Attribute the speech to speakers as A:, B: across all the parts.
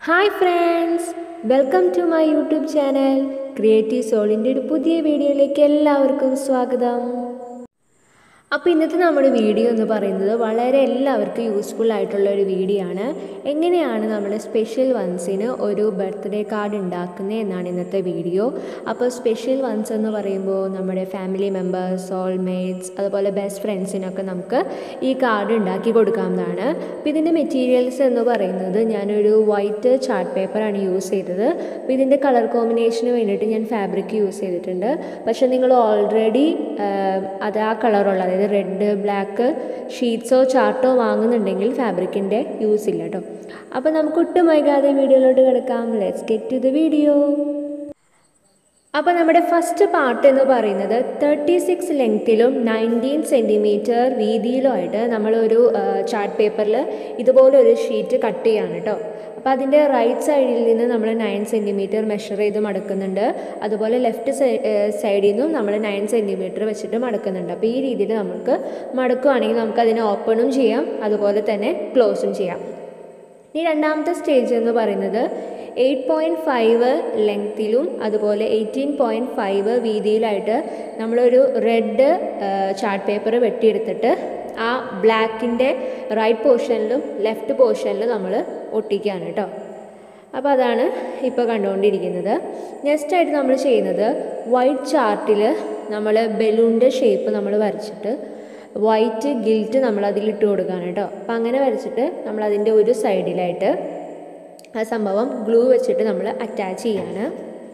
A: Hi friends welcome to my YouTube channel creative സോളിൻ്റെ ഒരു പുതിയ വീഡിയോയിലേക്ക് എല്ലാവർക്കും സ്വാഗതം അപ്പോൾ ഇന്നത്തെ നമ്മുടെ വീഡിയോ എന്ന് പറയുന്നത് വളരെ എല്ലാവർക്കും യൂസ്ഫുൾ ആയിട്ടുള്ള ഒരു വീഡിയോ ആണ് എങ്ങനെയാണ് നമ്മൾ സ്പെഷ്യൽ വൺസിന് ഒരു ബർത്ത്ഡേ കാർഡ് ഉണ്ടാക്കുന്നത് എന്നാണ് ഇന്നത്തെ വീഡിയോ അപ്പോൾ സ്പെഷ്യൽ വൺസ് എന്ന് പറയുമ്പോൾ നമ്മുടെ ഫാമിലി മെമ്പേഴ്സ് സോൾമേറ്റ്സ് അതുപോലെ ബെസ്റ്റ് ഫ്രണ്ട്സിനൊക്കെ നമുക്ക് ഈ കാർഡ് ഉണ്ടാക്കി കൊടുക്കാവുന്നതാണ് അപ്പോൾ ഇതിൻ്റെ മെറ്റീരിയൽസ് എന്ന് പറയുന്നത് ഞാനൊരു വൈറ്റ് ചാർട്ട് പേപ്പറാണ് യൂസ് ചെയ്തത് അപ്പോൾ ഇതിൻ്റെ കളർ കോമ്പിനേഷന് വേണ്ടിയിട്ട് ഞാൻ ഫാബ്രിക് യൂസ് ചെയ്തിട്ടുണ്ട് പക്ഷേ നിങ്ങൾ ഓൾറെഡി അത് ആ കളറുള്ള അതായത് റെഡ് ബ്ലാക്ക് ഷീറ്റ്സോ ചാർട്ടോ വാങ്ങുന്നുണ്ടെങ്കിൽ ഫാബ്രിക്കിൻ്റെ യൂസ് ഇല്ല കേട്ടോ അപ്പോൾ നമുക്ക് ഒട്ടും വൈകാതെ വീഡിയോയിലോട്ട് കിടക്കാം let's get to the video അപ്പോൾ നമ്മുടെ ഫസ്റ്റ് പാർട്ട് എന്ന് പറയുന്നത് തേർട്ടി സിക്സ് ലെങ്ത്തിലും നയൻറ്റീൻ സെൻറ്റിമീറ്റർ വീതിയിലുമായിട്ട് നമ്മളൊരു ചാർട്ട് പേപ്പറിൽ ഇതുപോലെ ഒരു ഷീറ്റ് കട്ട് ചെയ്യാണ് കേട്ടോ അപ്പോൾ അതിൻ്റെ റൈറ്റ് സൈഡിൽ നിന്ന് നമ്മൾ നയൻ സെൻറ്റിമീറ്റർ മെഷർ ചെയ്ത് മടക്കുന്നുണ്ട് അതുപോലെ ലെഫ്റ്റ് സൈഡിൽ നിന്നും നമ്മൾ നയൻ സെൻറ്റിമീറ്റർ വെച്ചിട്ട് മടക്കുന്നുണ്ട് അപ്പോൾ ഈ രീതിയിൽ നമുക്ക് മടക്കുകയാണെങ്കിൽ നമുക്ക് അതിനെ ഓപ്പണും ചെയ്യാം അതുപോലെ തന്നെ ക്ലോസും ചെയ്യാം ഇനി രണ്ടാമത്തെ സ്റ്റേജ് എന്ന് പറയുന്നത് എയ്റ്റ് പോയിൻറ്റ് ഫൈവ് ലെങ്ത്തിലും അതുപോലെ എയ്റ്റീൻ പോയിൻറ്റ് ഫൈവ് വീതിയിലായിട്ട് നമ്മളൊരു റെഡ് ചാർട്ട് പേപ്പർ വെട്ടിയെടുത്തിട്ട് ആ ബ്ലാക്കിൻ്റെ റൈറ്റ് പോർഷനിലും ലെഫ്റ്റ് പോർഷനിലും നമ്മൾ ഒട്ടിക്കുകയാണ് കേട്ടോ അപ്പോൾ അതാണ് ഇപ്പോൾ കണ്ടുകൊണ്ടിരിക്കുന്നത് നെക്സ്റ്റ് ആയിട്ട് നമ്മൾ ചെയ്യുന്നത് വൈറ്റ് ചാർട്ടിൽ നമ്മൾ ബലൂണിൻ്റെ ഷേപ്പ് നമ്മൾ വരച്ചിട്ട് വൈറ്റ് ഗിൽറ്റ് നമ്മൾ അതിലിട്ട് കൊടുക്കുകയാണ് കേട്ടോ അപ്പോൾ അങ്ങനെ വരച്ചിട്ട് നമ്മൾ അതിൻ്റെ ഒരു സൈഡിലായിട്ട് ആ സംഭവം ഗ്ലൂ വെച്ചിട്ട് നമ്മൾ അറ്റാച്ച് ചെയ്യാണ്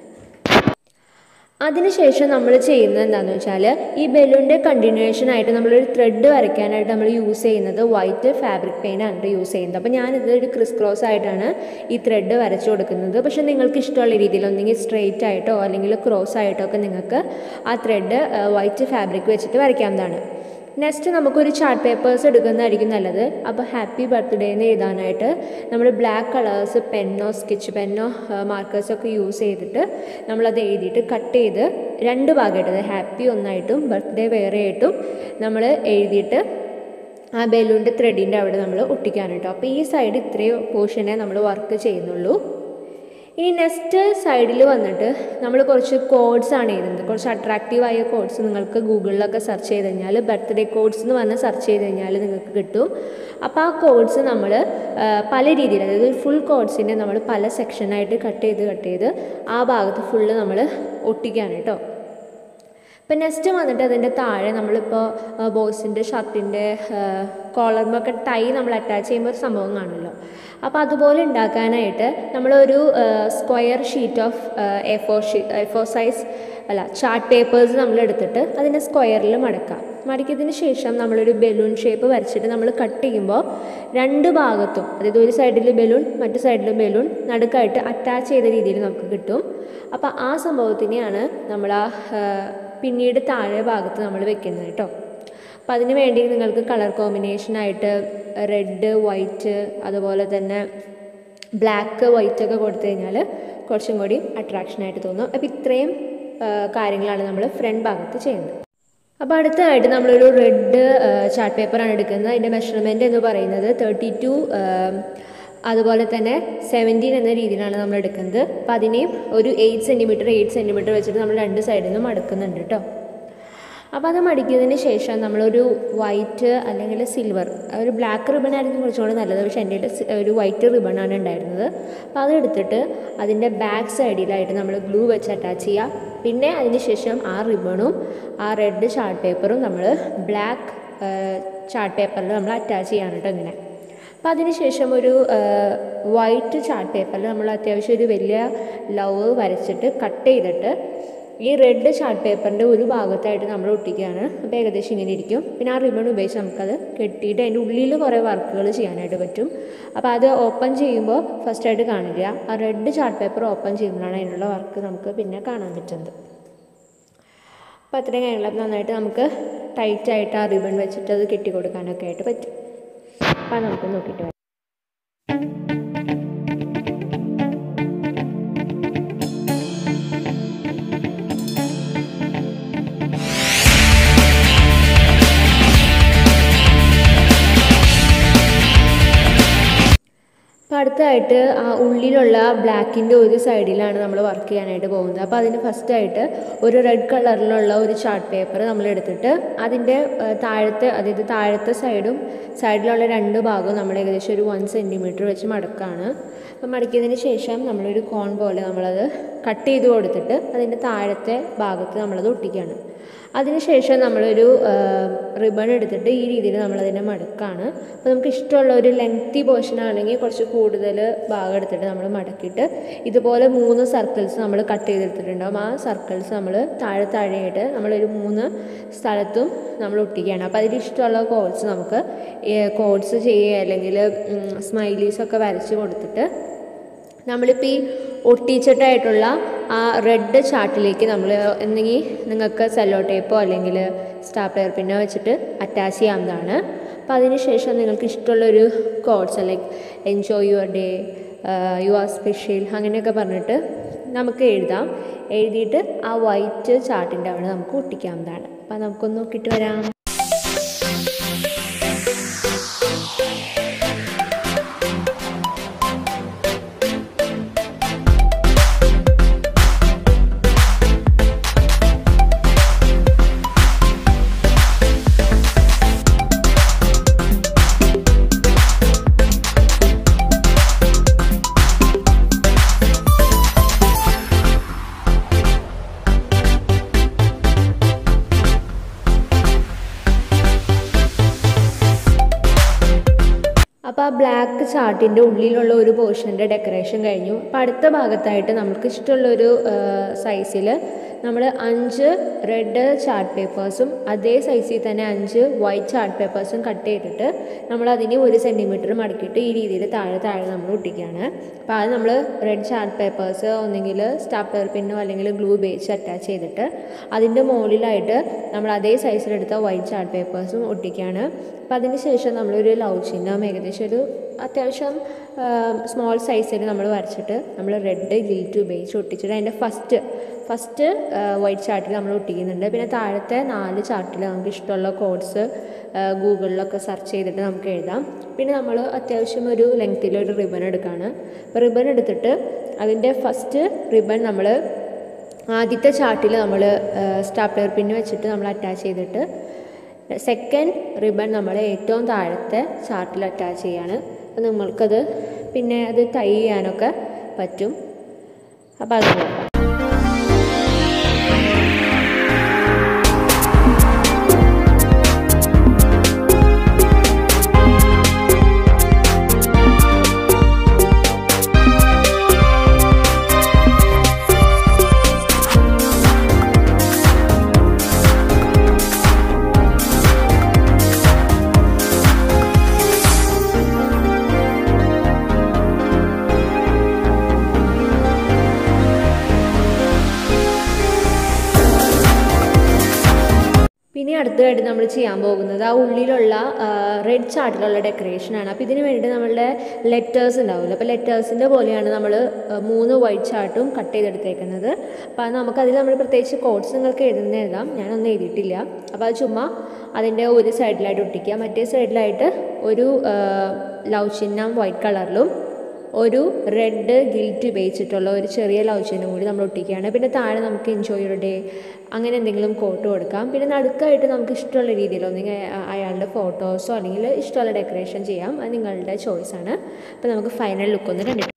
A: അതിനുശേഷം നമ്മൾ ചെയ്യുന്നത് എന്താണെന്ന് വെച്ചാൽ ഈ ബലൂണിൻ്റെ കണ്ടിന്യൂവേഷൻ ആയിട്ട് നമ്മളൊരു ത്രെഡ് വരയ്ക്കാനായിട്ട് നമ്മൾ യൂസ് ചെയ്യുന്നത് വൈറ്റ് ഫാബ്രിക് പെയിൻ്റ് ആണ് യൂസ് ചെയ്യുന്നത് അപ്പോൾ ഞാനിത് ഒരു ക്രിസ് ക്രോസ് ആയിട്ടാണ് ഈ ത്രെഡ് വരച്ചു കൊടുക്കുന്നത് പക്ഷേ നിങ്ങൾക്ക് ഇഷ്ടമുള്ള രീതിയിൽ ഒന്നെങ്കിൽ സ്ട്രെയിറ്റ് ആയിട്ടോ അല്ലെങ്കിൽ ക്രോസ് ആയിട്ടോ ഒക്കെ നിങ്ങൾക്ക് ആ ത്രെഡ് വൈറ്റ് ഫാബ്രിക് വെച്ചിട്ട് വരയ്ക്കാവുന്നതാണ് നെക്സ്റ്റ് നമുക്കൊരു ചാർട്ട് പേപ്പേഴ്സ് എടുക്കുന്നതായിരിക്കും നല്ലത് അപ്പോൾ ഹാപ്പി ബർത്ത്ഡേ എന്ന് എഴുതാനായിട്ട് നമ്മൾ ബ്ലാക്ക് കളേഴ്സ് പെന്നോ സ്കെച്ച് പെന്നോ മാർക്കേഴ്സൊക്കെ യൂസ് ചെയ്തിട്ട് നമ്മളത് എഴുതിയിട്ട് കട്ട് ചെയ്ത് രണ്ട് ഭാഗമായിട്ട് ഹാപ്പി ഒന്നായിട്ടും ബർത്ത്ഡേ വേറെ ആയിട്ടും നമ്മൾ എഴുതിയിട്ട് ആ ബലൂണിൻ്റെ ത്രെഡിൻ്റെ അവിടെ നമ്മൾ ഒട്ടിക്കാൻ കേട്ടോ അപ്പോൾ ഈ സൈഡ് ഇത്രയും പോർഷനെ നമ്മൾ വർക്ക് ചെയ്യുന്നുള്ളൂ ഇനി നെക്സ്റ്റ് സൈഡിൽ വന്നിട്ട് നമ്മൾ കുറച്ച് കോഡ്സ് ആണ് എഴുതുന്നത് കുറച്ച് അട്രാക്റ്റീവായ കോഡ്സ് നിങ്ങൾക്ക് ഗൂഗിളിലൊക്കെ സെർച്ച് ചെയ്ത് കഴിഞ്ഞാൽ ബർത്ത്ഡേ കോഡ്സ് എന്ന് പറഞ്ഞ് സെർച്ച് ചെയ്ത് കഴിഞ്ഞാൽ നിങ്ങൾക്ക് കിട്ടും അപ്പോൾ ആ കോഡ്സ് നമ്മൾ പല രീതിയിൽ അതായത് ഫുൾ കോഡ്സിനെ നമ്മൾ പല സെക്ഷനായിട്ട് കട്ട് ചെയ്ത് കട്ട് ചെയ്ത് ആ ഭാഗത്ത് ഫുള്ള് നമ്മൾ ഒട്ടിക്കുകയാണ് കേട്ടോ ഇപ്പം നെക്സ്റ്റ് വന്നിട്ട് അതിൻ്റെ താഴെ നമ്മളിപ്പോൾ ബോയ്സിൻ്റെ ഷർട്ടിൻ്റെ കോളറിമൊക്കെ ടൈ നമ്മൾ അറ്റാച്ച് ചെയ്യുമ്പോൾ ഒരു സംഭവം കാണുമല്ലോ അപ്പോൾ അതുപോലെ ഉണ്ടാക്കാനായിട്ട് നമ്മളൊരു square sheet of A four she A four size അല്ല ചാർട്ട് പേപ്പേഴ്സ് നമ്മൾ എടുത്തിട്ട് അതിനെ സ്ക്വയറിൽ മടക്കാം മടക്കിയതിന് ശേഷം നമ്മളൊരു ബലൂൺ ഷേപ്പ് വരച്ചിട്ട് നമ്മൾ കട്ട് ചെയ്യുമ്പോൾ രണ്ട് ഭാഗത്തും അതായത് ഒരു സൈഡിൽ ബലൂൺ മറ്റു സൈഡിൽ ബലൂൺ നടുക്കായിട്ട് അറ്റാച്ച് ചെയ്ത രീതിയിൽ നമുക്ക് കിട്ടും അപ്പോൾ ആ സംഭവത്തിനെയാണ് നമ്മൾ ആ പിന്നീട് താഴെ ഭാഗത്ത് നമ്മൾ വെക്കുന്നത് കേട്ടോ അപ്പോൾ അതിന് വേണ്ടി നിങ്ങൾക്ക് കളർ കോമ്പിനേഷനായിട്ട് റെഡ് വൈറ്റ് അതുപോലെ തന്നെ ബ്ലാക്ക് വൈറ്റ് ഒക്കെ കൊടുത്തു കഴിഞ്ഞാൽ കുറച്ചും കൂടി അട്രാക്ഷനായിട്ട് തോന്നും അപ്പോൾ ഇത്രയും കാര്യങ്ങളാണ് നമ്മൾ ഫ്രണ്ട് ഭാഗത്ത് ചെയ്യുന്നത് അപ്പോൾ അടുത്തതായിട്ട് നമ്മളൊരു റെഡ് ചാർട്ട് പേപ്പറാണ് എടുക്കുന്നത് അതിൻ്റെ മെഷർമെൻറ്റ് എന്ന് പറയുന്നത് തേർട്ടി ടു അതുപോലെ തന്നെ സെവൻറ്റീൻ എന്ന രീതിയിലാണ് നമ്മൾ എടുക്കുന്നത് അപ്പോൾ അതിനെയും ഒരു എയ്റ്റ് സെൻറ്റിമീറ്റർ എയ്റ്റ് സെൻറ്റിമീറ്റർ വെച്ചിട്ട് നമ്മൾ രണ്ട് സൈഡിൽ നിന്നും മടക്കുന്നുണ്ട് കേട്ടോ അപ്പോൾ അത് മടിക്കിയതിന് ശേഷം നമ്മളൊരു വൈറ്റ് അല്ലെങ്കിൽ സിൽവർ ഒരു ബ്ലാക്ക് റിബൺ ആയിരിക്കും കുറച്ചുകൂടി നല്ലത് പക്ഷേ എൻ്റെ ഒരു വൈറ്റ് റിബണാണ് ഉണ്ടായിരുന്നത് അപ്പോൾ അതെടുത്തിട്ട് അതിൻ്റെ ബാക്ക് സൈഡിലായിട്ട് നമ്മൾ ഗ്ലൂ വെച്ച് അറ്റാച്ച് ചെയ്യുക പിന്നെ അതിന് ശേഷം ആ റിബണും ആ റെഡ് ചാർട്ട് പേപ്പറും നമ്മൾ ബ്ലാക്ക് ചാർട്ട് പേപ്പറിൽ നമ്മൾ അറ്റാച്ച് ചെയ്യാണ് കേട്ടോ ഇങ്ങനെ അപ്പോൾ അതിനുശേഷം ഒരു വൈറ്റ് ചാർട്ട് പേപ്പറിൽ നമ്മൾ അത്യാവശ്യം ഒരു വലിയ ലവ് വരച്ചിട്ട് കട്ട് ചെയ്തിട്ട് ഈ റെഡ് ചാർട്ട് പേപ്പറിൻ്റെ ഒരു ഭാഗത്തായിട്ട് നമ്മൾ ഒട്ടിക്കുകയാണ് അപ്പോൾ ഏകദേശം ഇങ്ങനെ ഇരിക്കും പിന്നെ ആ റിബൺ ഉപയോഗിച്ച് നമുക്കത് കെട്ടിയിട്ട് അതിൻ്റെ ഉള്ളിൽ കുറേ വർക്കുകൾ ചെയ്യാനായിട്ട് പറ്റും അപ്പോൾ അത് ഓപ്പൺ ചെയ്യുമ്പോൾ ഫസ്റ്റായിട്ട് കാണില്ല ആ റെഡ് ചാർട്ട് പേപ്പർ ഓപ്പൺ ചെയ്യുമ്പോഴാണ് അതിനുള്ള വർക്ക് നമുക്ക് പിന്നെ കാണാൻ പറ്റുന്നത് അപ്പോൾ അത്രയും കാര്യങ്ങൾ നന്നായിട്ട് നമുക്ക് ടൈറ്റായിട്ട് ആ റിബൺ വെച്ചിട്ട് അത് കെട്ടി കൊടുക്കാനൊക്കെ ആയിട്ട് പറ്റും അപ്പോൾ നമുക്ക് നോക്കിയിട്ട് വരാം അപ്പോൾ അടുത്ത ആയിട്ട് ആ ഉള്ളിലുള്ള ബ്ലാക്കിൻ്റെ ഒരു സൈഡിലാണ് നമ്മൾ വർക്ക് ചെയ്യാനായിട്ട് പോകുന്നത് അപ്പോൾ അതിന് ഫസ്റ്റായിട്ട് ഒരു റെഡ് കളറിലുള്ള ഒരു ചാർട്ട് പേപ്പർ നമ്മൾ എടുത്തിട്ട് അതിൻ്റെ ഏഹ്, താഴത്തെ അതായത് താഴത്തെ സൈഡും സൈഡിലുള്ള രണ്ട് ഭാഗവും നമ്മൾ ഏകദേശം ഒരു വൺ സെൻറ്റിമീറ്റർ വെച്ച് മടക്കാണ് അപ്പോൾ മടക്കിയതിന് ശേഷം നമ്മളൊരു കോൺ പോലെ നമ്മളത് കട്ട് ചെയ്ത് കൊടുത്തിട്ട് അതിൻ്റെ താഴത്തെ ഭാഗത്ത് നമ്മളത് ഒട്ടിക്കുകയാണ് അതിനുശേഷം നമ്മളൊരു റിബൺ എടുത്തിട്ട് ഈ രീതിയിൽ നമ്മളതിനെ മടക്കാണ് അപ്പോൾ നമുക്ക് ഇഷ്ടമുള്ള ഒരു ലെങ്തി പോർഷൻ ആണെങ്കിൽ കുറച്ച് കൂടുതൽ ഭാഗം എടുത്തിട്ട് നമ്മൾ മടക്കിയിട്ട് ഇതുപോലെ മൂന്ന് സർക്കിൾസ് നമ്മൾ കട്ട് ചെയ്തെടുത്തിട്ടുണ്ടാകും ആ സർക്കിൾസ് നമ്മൾ താഴെ താഴെയായിട്ട് നമ്മളൊരു മൂന്ന് സ്ഥലത്തും നമ്മൾ ഒട്ടിക്കുകയാണ് അപ്പോൾ അതിൽ ഇഷ്ടമുള്ള കോഡ്സ് നമുക്ക് കോഡ്സ് ചെയ്യുക അല്ലെങ്കിൽ സ്മൈലീസ് ഒക്കെ വരച്ച് കൊടുത്തിട്ട് നമ്മളിപ്പോൾ ഈ ഒട്ടിച്ചിട്ടായിട്ടുള്ള ആ റെഡ് ചാർട്ടിലേക്ക് നമ്മൾ എന്തെങ്കിൽ നിങ്ങൾക്ക് സെല്ലോ ടേപ്പോ അല്ലെങ്കിൽ സ്റ്റാപ്ലെയർ പിന്നോ വെച്ചിട്ട് അറ്റാച്ച് ചെയ്യാവുന്നതാണ് അപ്പോൾ അതിന് ശേഷം നിങ്ങൾക്ക് ഇഷ്ടമുള്ളൊരു quotes like enjoy your day you are special അങ്ങനെയൊക്കെ പറഞ്ഞിട്ട് നമുക്ക് എഴുതാം എഴുതിയിട്ട് ആ വൈറ്റ് ചാർട്ടിൻ്റെ അവിടെ നമുക്ക് ഒട്ടിക്കാവുന്നതാണ് അപ്പോൾ നമുക്കൊന്ന് നോക്കിയിട്ട് വരാം അപ്പോൾ ആ ബ്ലാക്ക് ചാർട്ടിൻ്റെ ഉള്ളിലുള്ള ഒരു പോർഷൻ്റെ ഡെക്കറേഷൻ കഴിഞ്ഞു അപ്പോൾ അടുത്ത ഭാഗത്തായിട്ട് നമുക്ക് ഇഷ്ടമുള്ളൊരു സൈസിൽ നമ്മൾ അഞ്ച് റെഡ് ചാർട്ട് പേപ്പേഴ്സും അതേ സൈസിൽ തന്നെ അഞ്ച് വൈറ്റ് ചാർട്ട് പേപ്പേഴ്സും കട്ട് ചെയ്തിട്ട് നമ്മൾ അതിന് ഒരു സെൻറ്റിമീറ്റർ മടക്കിയിട്ട് ഈ രീതിയിൽ താഴെ താഴെ നമ്മൾ ഒട്ടിക്കുകയാണ് അപ്പോൾ അത് നമ്മൾ റെഡ് ചാർട്ട് പേപ്പേഴ്സ് ഒന്നെങ്കിൽ സ്റ്റാപ്ലർ പിന്നോ അല്ലെങ്കിൽ ഗ്ലൂ ഉപയോഗിച്ച് അറ്റാച്ച് ചെയ്തിട്ട് അതിൻ്റെ മുകളിലായിട്ട് നമ്മൾ അതേ സൈസിലെടുത്ത വൈറ്റ് ചാർട്ട് പേപ്പേഴ്സും ഒട്ടിക്കുകയാണ് അപ്പം അതിന് ശേഷം നമ്മളൊരു ലവ് ചിഹ്നം ഏകദേശം ഒരു അത്യാവശ്യം സ്മോൾ സൈസിൽ നമ്മൾ വരച്ചിട്ട് നമ്മൾ റെഡ് ഗിൽറ്റ് ഉപയോഗിച്ച് ഒട്ടിച്ചിട്ട് അതിൻ്റെ ഫസ്റ്റ് ഫസ്റ്റ് വൈറ്റ് ചാർട്ടിൽ നമ്മൾ ഒട്ടിക്കുന്നുണ്ട് പിന്നെ താഴത്തെ നാല് ചാർട്ടിൽ നമുക്ക് ഇഷ്ടമുള്ള കോഡ്സ് ഗൂഗിളിലൊക്കെ സെർച്ച് ചെയ്തിട്ട് നമുക്ക് എഴുതാം പിന്നെ നമ്മൾ അത്യാവശ്യം ഒരു ലെങ്ത്തിലൊരു റിബൺ എടുക്കുകയാണ് അപ്പോൾ റിബൺ എടുത്തിട്ട് അതിൻ്റെ ഫസ്റ്റ് റിബൺ നമ്മൾ ആദ്യത്തെ ചാർട്ടിൽ നമ്മൾ സ്റ്റാപ്ലർ പിന്ന് വെച്ചിട്ട് നമ്മൾ അറ്റാച്ച് ചെയ്തിട്ട് സെക്കൻഡ് റിബൺ നമ്മൾ ഏറ്റവും താഴത്തെ ചാർട്ടിൽ അറ്റാച്ച് ചെയ്യാണ് അപ്പോൾ നമ്മൾക്കത് പിന്നെ അത് ടൈ ചെയ്യാനൊക്കെ പറ്റും അപ്പോൾ അത് നോക്കാം പിന്നെ അടുത്തതായിട്ട് നമ്മൾ ചെയ്യാൻ പോകുന്നത് ആ ഉള്ളിലുള്ള റെഡ് ചാർട്ടിലുള്ള ഡെക്കറേഷനാണ് അപ്പോൾ ഇതിന് വേണ്ടിയിട്ട് നമ്മളുടെ ലെറ്റേഴ്സ് ഉണ്ടാവില്ല അപ്പോൾ ലെറ്റേഴ്സിൻ്റെ പോലെയാണ് നമ്മൾ മൂന്ന് വൈറ്റ് ചാർട്ടും കട്ട് ചെയ്തെടുത്തേക്കുന്നത് അപ്പോൾ അത് നമുക്കതിൽ നമ്മൾ പ്രത്യേകിച്ച് കോഡ്സ് നിങ്ങൾക്ക് എഴുതുന്ന എഴുതാം ഞാനൊന്നും എഴുതിയിട്ടില്ല അപ്പോൾ അത് ചുമ്മാ അതിൻ്റെ ഒരു സൈഡിലായിട്ട് ഒട്ടിക്കുക മറ്റേ സൈഡിലായിട്ട് ഒരു ലവ് ചിഹ്നം വൈറ്റ് കളറിലും ഒരു റെഡ് ഗിൽറ്റ് ഉപയോഗിച്ചിട്ടുള്ള ഒരു ചെറിയ ലവ് ചിഹ്നം കൂടി നമ്മൾ ഒട്ടിക്കുകയാണ് പിന്നെ താഴെ നമുക്ക് എൻജോയ് യുവർ ഡേ അങ്ങനെ എന്തെങ്കിലും കോട്ട് കൊടുക്കാം പിന്നെ നടുക്കായിട്ട് നമുക്ക് ഇഷ്ടമുള്ള രീതിയിൽ ഒന്നെങ്കിൽ അയാളുടെ ഫോട്ടോസോ അല്ലെങ്കിൽ ഇഷ്ടമുള്ള ഡെക്കറേഷൻ ചെയ്യാം അത് നിങ്ങളുടെ ചോയ്സാണ് അപ്പോൾ നമുക്ക് ഫൈനൽ ലുക്ക് ഒന്ന് കണ്ടിട്ട്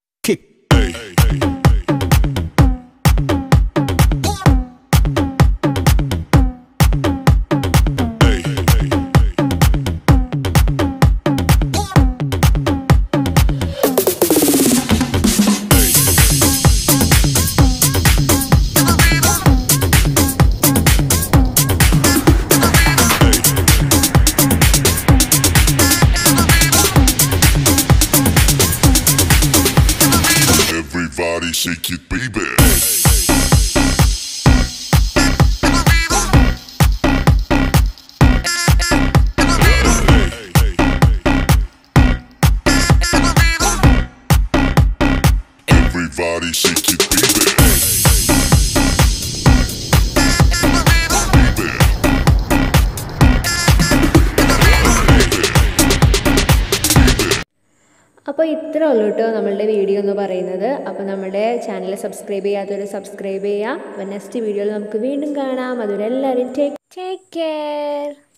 B: Everybody shake it, baby. Everybody shake it, baby. Baby.
A: അപ്പോൾ ഇത്ര ഉള്ളൂ കേട്ടോ നമ്മളുടെ വീഡിയോ എന്ന് പറയുന്നത് അപ്പോൾ നമ്മുടെ ചാനൽ സബ്സ്ക്രൈബ് ചെയ്യാത്തവർ സബ്സ്ക്രൈബ് ചെയ്യുക അപ്പോൾ നെക്സ്റ്റ് വീഡിയോയിൽ നമുക്ക് വീണ്ടും കാണാം അതുവരെ എല്ലാവരും ടേക്ക് ടേക്ക് കെയർ